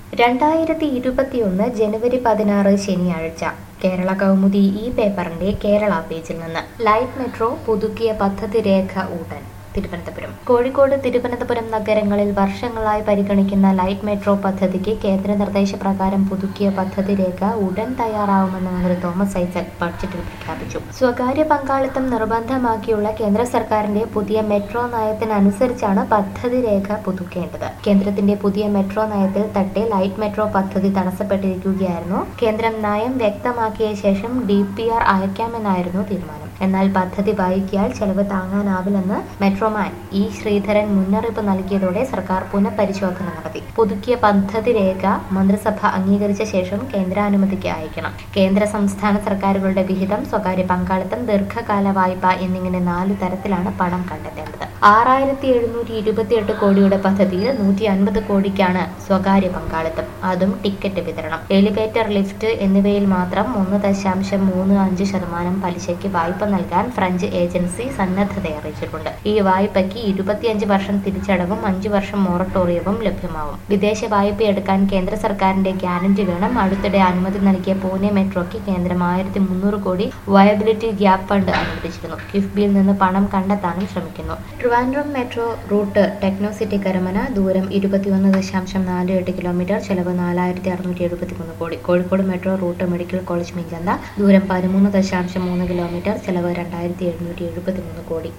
രണ്ടായിരത്തി ഇരുപത്തിയൊന്ന് ജനുവരി പതിനാറ് ശനിയാഴ്ച കേരള കൗമുദി ഈ പേപ്പറിന്റെ കേരള പേജിൽ നിന്ന് ലൈറ്റ് മെട്രോ പുതുക്കിയ പദ്ധതി രേഖ ഉടൻ തിരുവനന്തപുരം കോഴിക്കോട് തിരുവനന്തപുരം നഗരങ്ങളിൽ വർഷങ്ങളായി പരിഗണിക്കുന്ന ലൈറ്റ് മെട്രോ പദ്ധതിക്ക് കേന്ദ്ര നിർദ്ദേശപ്രകാരം പുതുക്കിയ പദ്ധതി രേഖ ഉടൻ തയ്യാറാവുമെന്ന് മന്ത്രി തോമസ് ഐസക് ബഡ്ജറ്റിൽ പ്രഖ്യാപിച്ചു സ്വകാര്യ പങ്കാളിത്തം നിർബന്ധമാക്കിയുള്ള കേന്ദ്ര സർക്കാരിന്റെ പുതിയ മെട്രോ നയത്തിനനുസരിച്ചാണ് പദ്ധതി രേഖ പുതുക്കേണ്ടത് കേന്ദ്രത്തിന്റെ പുതിയ മെട്രോ നയത്തിൽ തട്ടെ ലൈറ്റ് മെട്രോ പദ്ധതി തടസ്സപ്പെട്ടിരിക്കുകയായിരുന്നു കേന്ദ്രം നയം വ്യക്തമാക്കിയ ശേഷം ഡി പി ആർ അയക്കാമെന്നായിരുന്നു തീരുമാനം എന്നാൽ പദ്ധതി വൈകിയാൽ ചെലവ് താങ്ങാനാവില്ലെന്ന് മെട്രോമാൻ ഇ ശ്രീധരൻ മുന്നറിയിപ്പ് നൽകിയതോടെ സർക്കാർ പുനഃപരിശോധന നടത്തി പുതുക്കിയ പദ്ധതി രേഖ മന്ത്രിസഭ അംഗീകരിച്ച ശേഷം കേന്ദ്രാനുമതിക്ക് അയക്കണം കേന്ദ്ര സംസ്ഥാന സർക്കാരുകളുടെ വിഹിതം സ്വകാര്യ പങ്കാളിത്തം ദീർഘകാല വായ്പ എന്നിങ്ങനെ നാലു തരത്തിലാണ് പണം കണ്ടെത്തേണ്ടത് ആറായിരത്തി എഴുന്നൂറ്റി ഇരുപത്തിയെട്ട് കോടിയുടെ പദ്ധതിയിൽ നൂറ്റി അൻപത് കോടിക്കാണ് സ്വകാര്യ പങ്കാളിത്തം അതും ടിക്കറ്റ് വിതരണം എലിവേറ്റർ ലിഫ്റ്റ് എന്നിവയിൽ മാത്രം ഒന്ന് ദശാംശം മൂന്ന് അഞ്ച് ശതമാനം പലിശയ്ക്ക് വായ്പ നൽകാൻ ഫ്രഞ്ച് ഏജൻസി സന്നദ്ധത അറിയിച്ചിട്ടുണ്ട് ഈ വായ്പയ്ക്ക് ഇരുപത്തിയഞ്ച് വർഷം തിരിച്ചടവും അഞ്ചു വർഷം മൊറട്ടോറിയവും ലഭ്യമാവും വിദേശ വായ്പ എടുക്കാൻ കേന്ദ്ര സർക്കാരിന്റെ ഗ്യാരണ്ടി വേണം അടുത്തിടെ അനുമതി നൽകിയ പൂനെ മെട്രോയ്ക്ക് കേന്ദ്രം ആയിരത്തി മുന്നൂറ് കോടി വയബിലിറ്റി ഗ്യാപ് ഫണ്ട് അനുവദിച്ചിരുന്നു കിഫ്ബിയിൽ നിന്ന് പണം കണ്ടെത്താനും ശ്രമിക്കുന്നു Trivandrum metro route techno city Karamana ദൂരം ഇരുപത്തിയൊന്ന് ദശാംശം നാല് എട്ട് കിലോമീറ്റർ ചെലവ് നാലായിരത്തി അറുന്നൂറ്റി എഴുപത്തിമൂന്ന് കോടി Kozhikode metro route medical college Meenchantha ദൂരം പതിമൂന്ന് ദശാംശം മൂന്ന് കിലോമീറ്റർ ചെലവ് രണ്ടായിരത്തി എഴുന്നൂറ്റി എഴുപത്തിമൂന്ന് കോടി